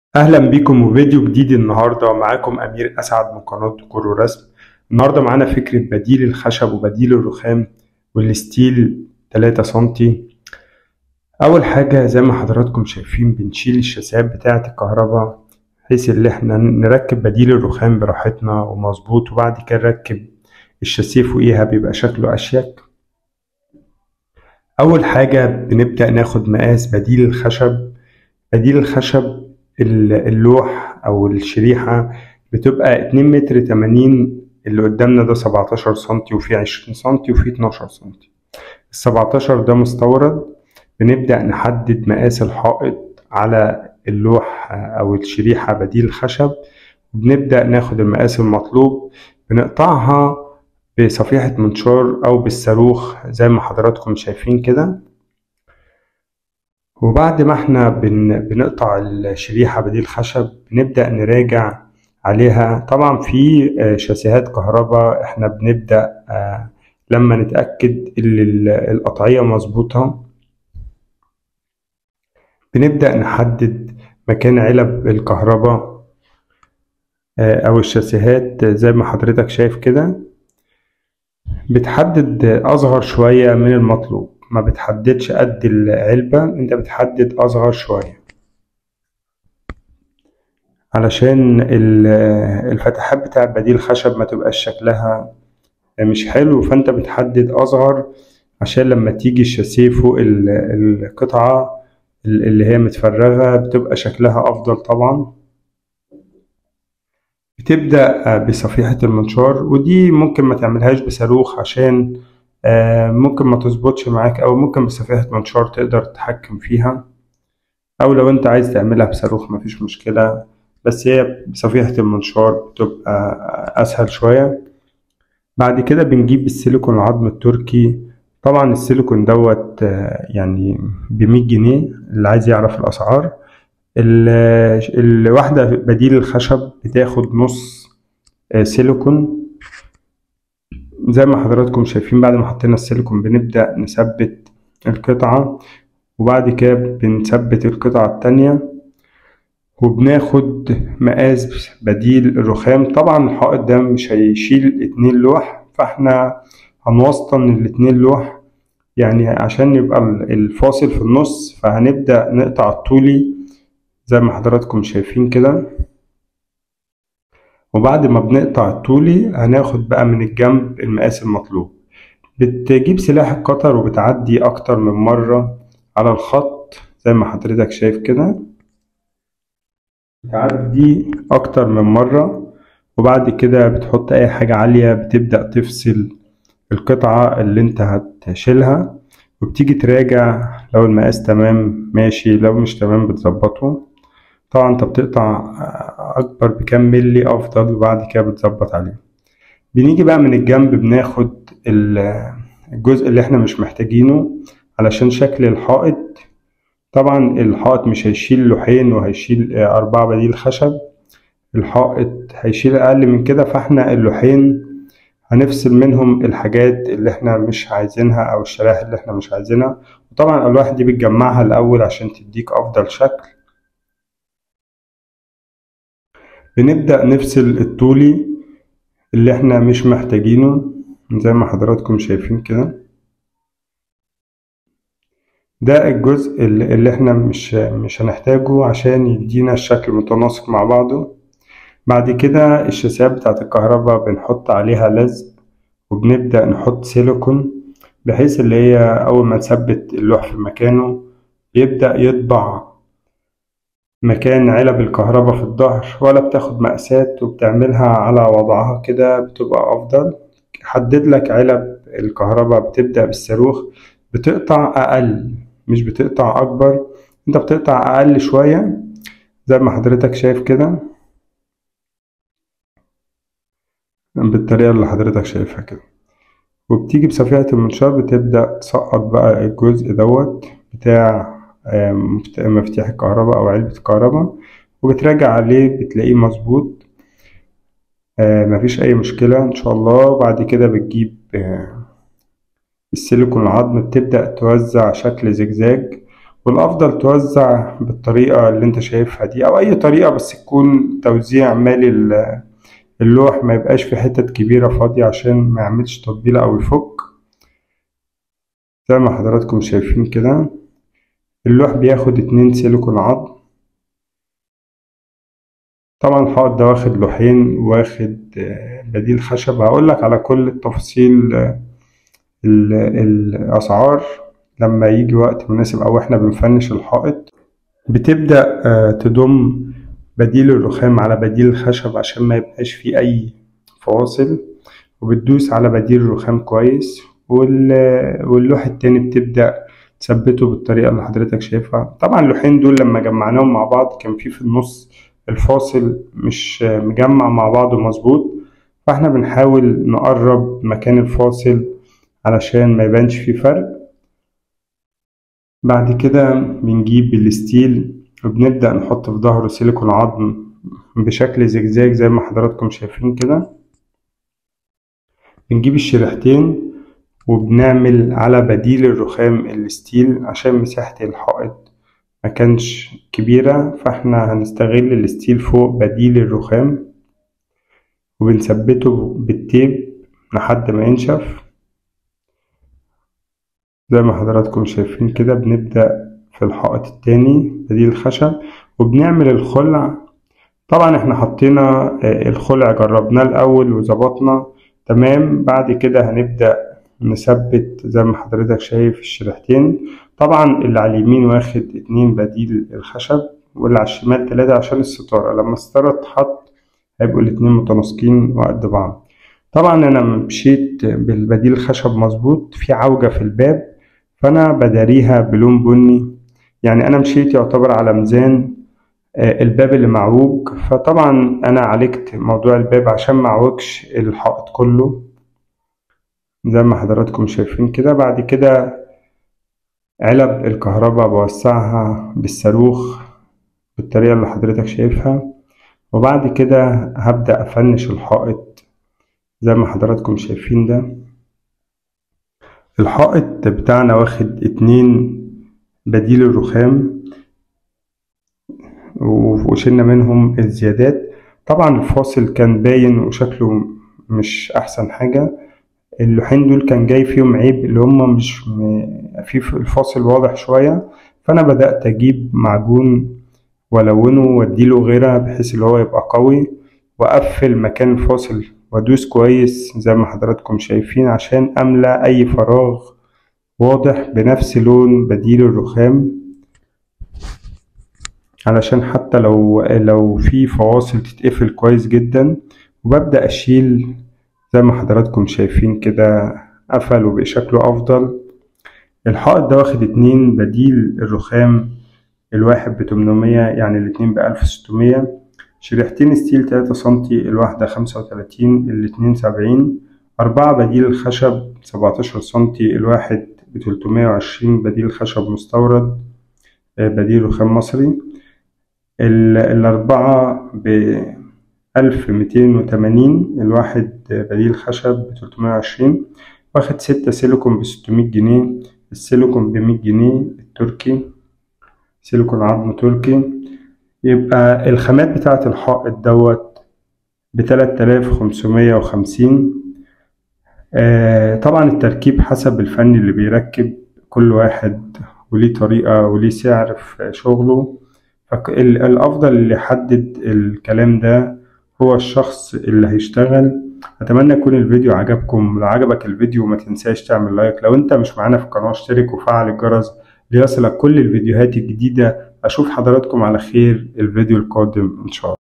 أهلا بيكم وفيديو جديد النهاردة معاكم أمير أسعد من قناة ديكور ورسم النهاردة معانا فكرة بديل الخشب وبديل الرخام والستيل 3 سنتي أول حاجة زي ما حضراتكم شايفين بنشيل الشاسات بتاعة الكهرباء بحيث إن احنا نركب بديل الرخام براحتنا ومظبوط وبعد كده نركب الشاسيه فوقيها بيبقى شكله أشيك أول حاجة بنبدأ ناخد مقاس بديل الخشب بديل الخشب اللوح او الشريحة بتبقى اتنين متر تمانين اللي قدامنا ده سبعتاشر سنتي وفي عشرين سنتي وفي اتناشر سنتي السبعتاشر ده مستورد بنبدأ نحدد مقاس الحائط على اللوح أو الشريحة بديل الخشب وبنبدأ ناخد المقاس المطلوب بنقطعها بصفيحة منشار أو بالصاروخ زي ما حضراتكم شايفين كده وبعد ما احنا بن بنقطع الشريحة بديل خشب بنبدأ نراجع عليها طبعا في شاسيهات كهرباء احنا بنبدأ لما نتأكد ان القطعية مظبوطة بنبدأ نحدد مكان علب الكهرباء أو الشاسيهات زي ما حضرتك شايف كده بتحدد أصغر شوية من المطلوب ما بتحددش قد العلبة انت بتحدد اصغر شوية علشان الفتحات بتاع بديل الخشب ما تبقاش شكلها مش حلو فانت بتحدد اصغر عشان لما تيجي الشاسيه فوق القطعة اللي هي متفرغة بتبقى شكلها افضل طبعا بتبدأ بصفيحة المنشار ودي ممكن ما تعملهاش بصاروخ عشان ممكن ما تظبطش معاك او ممكن بصفيحة منشار تقدر تتحكم فيها او لو انت عايز تعملها بصاروخ مفيش مشكلة بس هي بصفيحة المنشار بتبقى اسهل شوية بعد كده بنجيب السيليكون العظم التركي طبعا السيليكون دوت يعني بمية جنيه اللي عايز يعرف الاسعار الواحدة بديل الخشب بتاخد نص سيليكون زي ما حضراتكم شايفين بعد ما حطينا السيليكون بنبدأ نثبت القطعة وبعد كده بنثبت القطعة التانية وبناخد مقاس بديل الرخام طبعا الحائط ده مش هيشيل اتنين لوح فاحنا هنوسطن الاتنين لوح يعني عشان يبقى الفاصل في النص فهنبدأ نقطع الطولي زي ما حضراتكم شايفين كده وبعد ما بنقطع الطولي هناخد بقى من الجنب المقاس المطلوب بتجيب سلاح القطر وبتعدي أكتر من مرة على الخط زي ما حضرتك شايف كده بتعدي أكتر من مرة وبعد كده بتحط أي حاجة عالية بتبدأ تفصل القطعة اللي انت هتشيلها وبتيجي تراجع لو المقاس تمام ماشي لو مش تمام بتظبطه طبعا انت بتقطع اكبر بكام ملي افضل وبعد كده بتظبط عليه بنيجي بقى من الجنب بناخد الجزء اللي احنا مش محتاجينه علشان شكل الحائط طبعا الحائط مش هيشيل لوحين وهيشيل أربعة بديل خشب الحائط هيشيل أقل من كده فاحنا اللوحين هنفصل منهم الحاجات اللي احنا مش عايزينها أو الشرائح اللي احنا مش عايزينها وطبعا الألواح دي بتجمعها الأول عشان تديك أفضل شكل بنبدأ نفصل الطولي اللي احنا مش محتاجينه زي ما حضراتكم شايفين كده ده الجزء اللي احنا مش مش هنحتاجه عشان يدينا الشكل متناسق مع بعضه بعد كده الشاسات بتاعت الكهرباء بنحط عليها لزق وبنبدأ نحط سيليكون بحيث اللي هي أول ما نثبت اللوح في مكانه يبدأ يطبع مكان علب الكهرباء في الظهر ولا بتاخد مقاسات وبتعملها على وضعها كده بتبقى أفضل حدد لك علب الكهرباء بتبدأ بالصاروخ بتقطع أقل مش بتقطع أكبر أنت بتقطع أقل شوية زي ما حضرتك شايف كده بالطريقة اللي حضرتك شايفها كده وبتيجي بصفيحة المنشار بتبدأ تسقط بقى الجزء دوت بتاع مفتاح الكهرباء أو علبة الكهرباء وبتراجع عليه بتلاقيه مظبوط مفيش أي مشكلة إن شاء الله وبعد كده بتجيب السيليكون العظم بتبدأ توزع شكل زجزاج والأفضل توزع بالطريقة اللي انت شايفها دي أو أي طريقة بس تكون توزيع مالي ال- اللوح ما يبقاش في حتت كبيرة فاضية عشان ما يعملش تطبيلة أو يفك زي ما حضراتكم شايفين كده اللوح بياخد اتنين سيليكون عظم طبعا الحائط ده واخد لوحين واخد آه، بديل خشب هقولك على كل التفاصيل آه، ال- الأسعار لما يجي وقت مناسب أو إحنا بنفنش الحائط بتبدأ آه، تضم بديل الرخام على بديل الخشب عشان ما يبقاش فيه أي فواصل وبتدوس على بديل الرخام كويس وال- واللوح التاني بتبدأ تثبته بالطريقة اللي حضرتك شايفها طبعا اللوحين دول لما جمعناهم مع بعض كان في في النص الفاصل مش مجمع مع بعضه مظبوط فاحنا بنحاول نقرب مكان الفاصل علشان ما يبانش فيه فرق بعد كده بنجيب الستيل وبنبدأ نحط في ظهره سيليكون عظم بشكل زجزاج زي ما حضراتكم شايفين كده بنجيب الشريحتين وبنعمل على بديل الرخام الستيل عشان مساحة الحائط ما كانش كبيرة فاحنا هنستغل الستيل فوق بديل الرخام وبنثبته بالتيب لحد ما ينشف زي ما حضراتكم شايفين كده بنبدأ في الحائط التاني بديل الخشب وبنعمل الخلع طبعا احنا حطينا آه، الخلع جربناه الأول وظبطنا تمام بعد كده هنبدأ نثبت زي ما حضرتك شايف الشريحتين طبعا اللي على اليمين واخد اتنين بديل الخشب واللي على الشمال تلاتة عشان الستارة لما الستارة تتحط هيبقوا الاتنين متناسقين وقد بعض طبعا انا مشيت بالبديل الخشب مظبوط في عوجة في الباب فانا بداريها بلون بني يعني انا مشيت يعتبر على ميزان آه، الباب اللي معوج فطبعا انا عالجت موضوع الباب عشان ما اعوجش الحائط كله زي ما حضراتكم شايفين كده بعد كده علب الكهرباء بوسعها بالصاروخ بالطريقة اللي حضرتك شايفها وبعد كده هبدأ أفنش الحائط زي ما حضراتكم شايفين ده الحائط بتاعنا واخد اتنين بديل الرخام وشلنا منهم الزيادات طبعا الفاصل كان باين وشكله مش أحسن حاجة اللوحين دول كان جاي فيهم عيب اللي هما مش م... في الفاصل واضح شوية فأنا بدأت أجيب معجون وألونه وأديله غيرة بحيث اللي هو يبقى قوي وأقفل مكان الفاصل وأدوس كويس زي ما حضراتكم شايفين عشان أملأ أي فراغ واضح بنفس لون بديل الرخام علشان حتى لو لو في فواصل تتقفل كويس جدا وببدأ أشيل زي ما حضراتكم شايفين كده قفل وبقى شكله أفضل الحائط ده واخد اتنين بديل الرخام الواحد بتمنمية يعني الاتنين بألف ستمية شريحتين ستيل تلاتة سنتي الواحدة خمسة وتلاتين الاتنين سبعين أربعة بديل الخشب سبعتاشر سنتي الواحد بتلتمية وعشرين بديل خشب مستورد بديل رخام مصري الأربعة بألف ميتين وتمانين الواحد بديل خشب بتلتمية وعشرين واخد ستة سيليكون بستمية جنيه السيليكون بمية جنيه التركي سيليكون عظم تركي يبقى الخامات بتاعة الحائط دوت بتلات آلاف خمسمية وخمسين طبعا التركيب حسب الفني اللي بيركب كل واحد وليه طريقة وليه سعر في شغله فالأفضل اللي يحدد الكلام ده هو الشخص اللي هيشتغل أتمنى يكون الفيديو عجبكم لو عجبك الفيديو ما تنساش تعمل لايك لو أنت مش معانا في القناة اشترك وفعل الجرس ليصلك كل الفيديوهات الجديدة أشوف حضراتكم على خير الفيديو القادم إن شاء الله